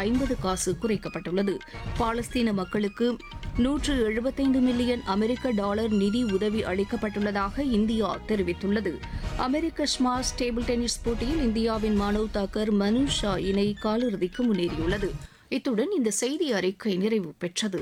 ஐம்பது காசு குறைக்கப்பட்டுள்ளது பாலஸ்தீன மக்களுக்கு நூற்று எழுபத்தைந்து மில்லியன் அமெரிக்க டாலர் நிதி உதவி அளிக்கப்பட்டுள்ளதாக இந்தியா தெரிவித்துள்ளது அமெரிக்க ஸ்மாஷ் டேபிள் டென்னிஸ் போட்டியில் இந்தியாவின் மானவ் தாக்கர் மனு ஷா இணை காலிறுதிக்கு முன்னேறியுள்ளது இத்துடன் இந்த செய்தி அறிக்கை நிறைவு பெற்றது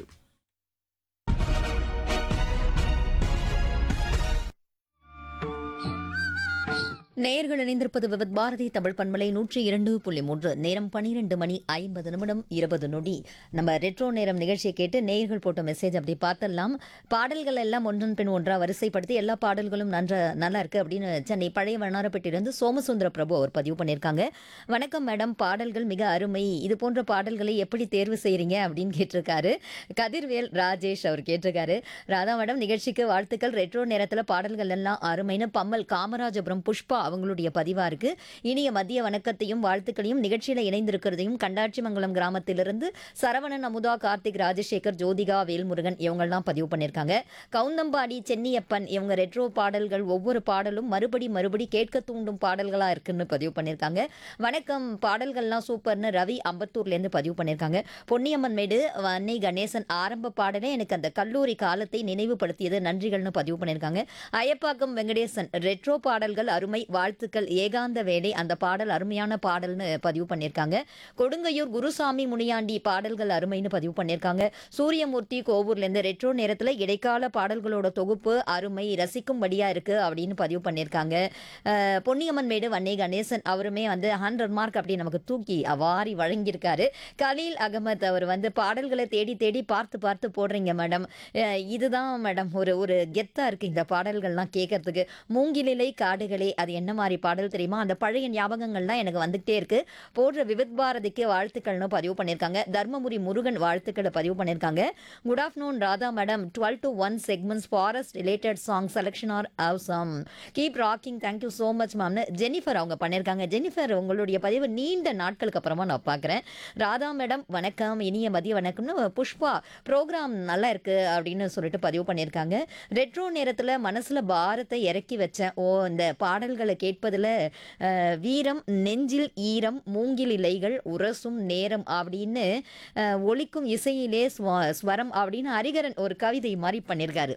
நேயர்கள் இணைந்திருப்பது விவத் பாரதி தமிழ் பண்பலை நூற்றி இரண்டு புள்ளி மூன்று நேரம் பனிரெண்டு மணி ஐம்பது நிமிடம் இருபது நொடி நம்ம ரெட்ரோ நேரம் நிகழ்ச்சியை கேட்டு நேயர்கள் போட்ட மெசேஜ் அப்படி பார்த்தெல்லாம் பாடல்கள் எல்லாம் ஒன்றன் பின் ஒன்றா வரிசைப்படுத்தி எல்லா பாடல்களும் நன்ற நல்லா இருக்கு அப்படின்னு சென்னை பழைய வண்ணாரப்பேட்டையிலிருந்து சோமசுந்தர பிரபு அவர் பதிவு பண்ணியிருக்காங்க வணக்கம் மேடம் பாடல்கள் மிக அருமை இது போன்ற பாடல்களை எப்படி தேர்வு செய்றீங்க அப்படின்னு கேட்டிருக்காரு கதிர்வேல் ராஜேஷ் அவர் கேட்டிருக்காரு ராதா மேடம் நிகழ்ச்சிக்கு வாழ்த்துக்கள் ரெட்ரோ நேரத்தில் பாடல்கள் எல்லாம் அருமைன்னு பம்மல் காமராஜபுரம் புஷ்பா அவங்களுடைய பதிவா இருக்கு இனிய மதிய வணக்கத்தையும் வாழ்த்துக்களையும் நிகழ்ச்சியில இணைந்திருக்கிறதையும் கண்டாட்சிமங்கலம் கிராமத்திலிருந்து சரவணன் அமுதா கார்த்திக் ராஜசேகர் ஜோதிகா வேல்முருகன் இவங்கெல்லாம் பதிவு பண்ணியிருக்காங்க கவுந்தம்பாடி சென்னியப்பன் இவங்க ரெட்ரோ பாடல்கள் ஒவ்வொரு பாடலும் மறுபடி மறுபடி கேட்க தூண்டும் பாடல்களா இருக்குன்னு பதிவு பண்ணியிருக்காங்க வணக்கம் பாடல்கள்லாம் சூப்பர்னு ரவி அம்பத்தூர்லேருந்து பதிவு பண்ணியிருக்காங்க பொன்னியம்மன் மேடு அன்னை கணேசன் ஆரம்ப பாடலே எனக்கு அந்த கல்லூரி காலத்தை நினைவுபடுத்தியது நன்றிகள்னு பதிவு பண்ணியிருக்காங்க அயப்பாக்கம் வெங்கடேசன் ரெட்ரோ பாடல்கள் அருமை வாழ்த்துக்கள் ஏகாந்த வேலை அந்த பாடல் அருமையான பாடல்னு பதிவு பண்ணியிருக்காங்க கொடுங்கையூர் குருசாமி முனியாண்டி பாடல்கள் அருமைன்னு பதிவு பண்ணியிருக்காங்க சூரியமூர்த்தி கோவூர்லேருந்து ரெட்ரோ நேரத்தில் இடைக்கால பாடல்களோட தொகுப்பு அருமை ரசிக்கும்படியா இருக்கு அப்படின்னு பதிவு பண்ணியிருக்காங்க அஹ், பொன்னியம்மன் மேடு வன்னை கணேசன் அவருமே வந்து ஹண்ட்ரட் மார்க் அப்படி நமக்கு தூக்கி அவாரி வழங்கியிருக்காரு கலீல் அகமத் அவர் வந்து பாடல்களை தேடி தேடி பார்த்து பார்த்து போடுறீங்க மேடம் அஹ், இதுதான் மேடம் ஒரு ஒரு கெத்தா இருக்கு இந்த பாடல்கள்லாம் கேட்கறதுக்கு மூங்கிலிலை காடுகளே அது என்ன மாதிரி பாடல் தெரியுமா அந்த பழைய ஞாபகங்கள்லாம் எனக்கு வந்துகிட்டே இருக்கு போடுற விவித் பாரதிக்கு வாழ்த்துக்கள்னு பதிவு பண்ணியிருக்காங்க தர்மபுரி முருகன் வாழ்த்துக்களை பதிவு பண்ணியிருக்காங்க good afternoon Radha madam twelve to one segments forest related song selection are awesome keep rocking thank you so much மேம்னு ஜெனிஃபர் அவங்க பண்ணியிருக்காங்க ஜெனிஃபர் உங்களுடைய பதிவு நீண்ட நாட்களுக்கு அப்புறமா நான் பார்க்குறேன் ராதா மேடம் வணக்கம் இனிய மதிய வணக்கம்னு புஷ்பா ப்ரோக்ராம் நல்லா இருக்கு அப்படின்னு சொல்லிட்டு பதிவு பண்ணியிருக்காங்க ரெட்ரோ நேரத்தில் மனசில் பாரத்தை இறக்கி வச்சேன் ஓ இந்த பாடல்களை கேட்பதில் அஹ், வீரம் நெஞ்சில் ஈரம் மூங்கில் இலைகள் உரசும் நேரம் அப்படின்னு அஹ், ஒலிக்கும் இசையிலே ஸ்வ- ஸ்வரம் அப்படின்னு ஹரிகரன் ஒரு கவிதை மாதிரி பண்ணியிருக்காரு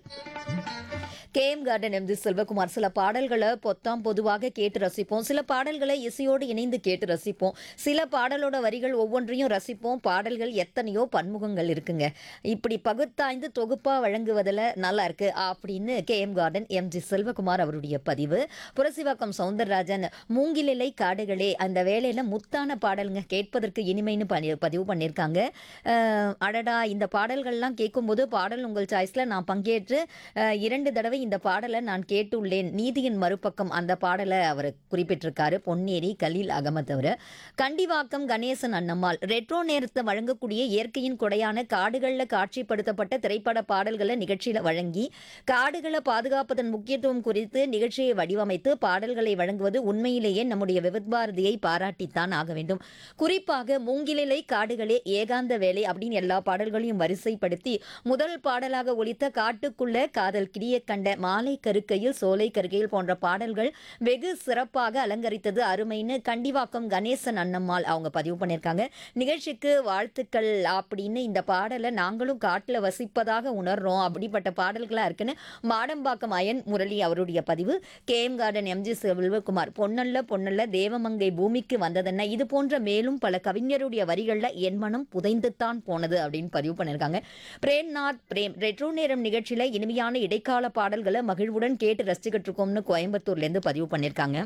கேஎம் கார்டன் எம்ஜி செல்வகுமார் சில பாடல்களை பொத்தாம் பொதுவாக கேட்டு ரசிப்போம் சில பாடல்களை இசையோடு இணைந்து கேட்டு ரசிப்போம் சில பாடலோட வரிகள் ஒவ்வொன்றையும் ரசிப்போம் பாடல்கள் எத்தனையோ பன்முகங்கள் இருக்குங்க இப்படி பகுத்தாய்ந்து தொகுப்பா வழங்குவதில் நல்லா இருக்கு அப்படின்னு கேஎம் கார்டன் எம்ஜி செல்வகுமார் அவருடைய பதிவு புரசிவாக்கம் சவுந்தரராஜன் மூங்கிலிலை காடுகளே அந்த வேலையில முத்தான பாடலுங்க கேட்பதற்கு இனிமைன்னு பணி- பதிவு பண்ணியிருக்காங்க அஹ், அடடா இந்த பாடல்கள்லாம் கேட்கும்போது பாடல் உங்கள் சாய்ஸ்ல நான் பங்கேற்று அஹ், இரண்டு தடவை இந்த பாடலை நான் கேட்டுள்ளேன் நீதியின் மறுபக்கம் அந்த பாடலை அவர் குறிப்பிட்டிருக்காரு பொன்னேரி கலீல் அகமத் அவர் கண்டிவாக்கம் கணேசன் அண்ணம்மாள் ரெட்ரோ நேரத்தை வழங்கக்கூடிய இயற்கையின் கொடையான காடுகளில் காட்சிப்படுத்தப்பட்ட திரைப்பட பாடல்களை நிகழ்ச்சியில வழங்கி காடுகளை பாதுகாப்பதன் முக்கியத்துவம் குறித்து நிகழ்ச்சியை வடிவமைத்து பாடல்களை வழங்குவது உண்மையிலேயே நம்முடைய விவித் பாரதியை பாராட்டித்தான் ஆக வேண்டும் குறிப்பாக மூங்கிலிலை காடுகளே ஏகாந்த வேலை அப்படின்னு எல்லா பாடல்களையும் வரிசைப்படுத்தி முதல் பாடலாக ஒலித்த காட்டுக்குள்ள காதல் கிரிய கண்ட மாலை கருக்கையில் சோலை கருக்கையில் போன்ற பாடல்கள் வெகு சிறப்பாக அலங்கரித்தது அருமைன்னு கண்டிவாக்கம் கணேசன் அண்ணம்மாள் அவங்க பதிவு பண்ணியிருக்காங்க நிகழ்ச்சிக்கு வாழ்த்துக்கள் அப்படின்னு இந்த பாடலை நாங்களும் காட்டில் வசிப்பதாக உணர்றோம் அப்படிப்பட்ட பாடல்களாக இருக்குன்னு மாடம்பாக்கம் அயன் முரளி அவருடைய பதிவு கேஎம் கார்டன் எம்ஜி செல்வகுமார் பொன்னல்ல பொன்னல்ல தேவமங்கை பூமிக்கு வந்ததென்ன இது போன்ற மேலும் பல கவிஞருடைய வரிகளில் என் மனம் புதைந்துத்தான் போனது அப்படின்னு பதிவு பண்ணியிருக்காங்க பிரேம்நாத் பிரேம் ரெட்ரோ நேரம் நிகழ்ச்சியில் இனிமையான இடைக்கால பாடல்களை மகிழ்வுடன் கேட்டு ரசிச்சுக்கிட்டு இருக்கோம்னு கோயம்புத்தூர்லேருந்து பதிவு பண்ணியிருக்காங்க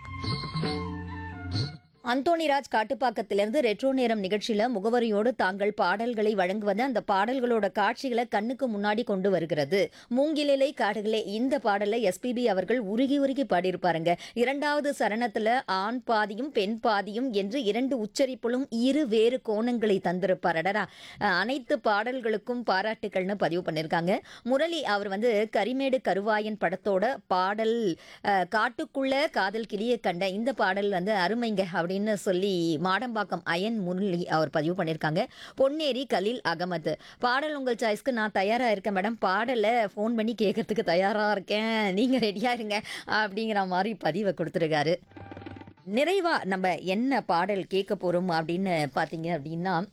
அந்தோணிராஜ் காட்டுப்பாக்கத்திலிருந்து ரெட்ரோ நேரம் நிகழ்ச்சியில முகவரியோடு தாங்கள் பாடல்களை வழங்குவது அந்த பாடல்களோட காட்சிகளை கண்ணுக்கு முன்னாடி கொண்டு வருகிறது மூங்கிலிலை காடுகளே இந்த பாடலை எஸ்பிபி அவர்கள் உருகி உருகி பாடியிருப்பாருங்க இரண்டாவது சரணத்துல ஆண் பாதியும் பெண் பாதியும் என்று இரண்டு உச்சரிப்புகளும் இரு வேறு கோணங்களை தந்திருப்பார் அடடா அஹ், அனைத்து பாடல்களுக்கும் பாராட்டுக்கள்னு பதிவு பண்ணியிருக்காங்க முரளி அவர் வந்து கரிமேடு கருவாயன் படத்தோட பாடல் அஹ், காட்டுக்குள்ள காதல் கிளிய கண்ட இந்த பாடல் வந்து அருமைங்க அப்படின்னு சொல்லி மாடம்பாக்கம் அயன் முரளி அவர் பதிவு பண்ணியிருக்காங்க பொன்னேரி கலீல் அகமது பாடல் உங்கள் சாய்ஸ்க்கு நான் தயாரா இருக்கேன் மேடம் பாடலை ஃபோன் பண்ணி கேட்கறதுக்கு தயாரா இருக்கேன் நீங்க ரெடியா இருங்க அப்படிங்கிற மாதிரி பதிவை கொடுத்துருக்காரு நிறைவா நம்ம என்ன பாடல் கேட்க போறோம் அப்படின்னு பார்த்தீங்க அப்படின்னா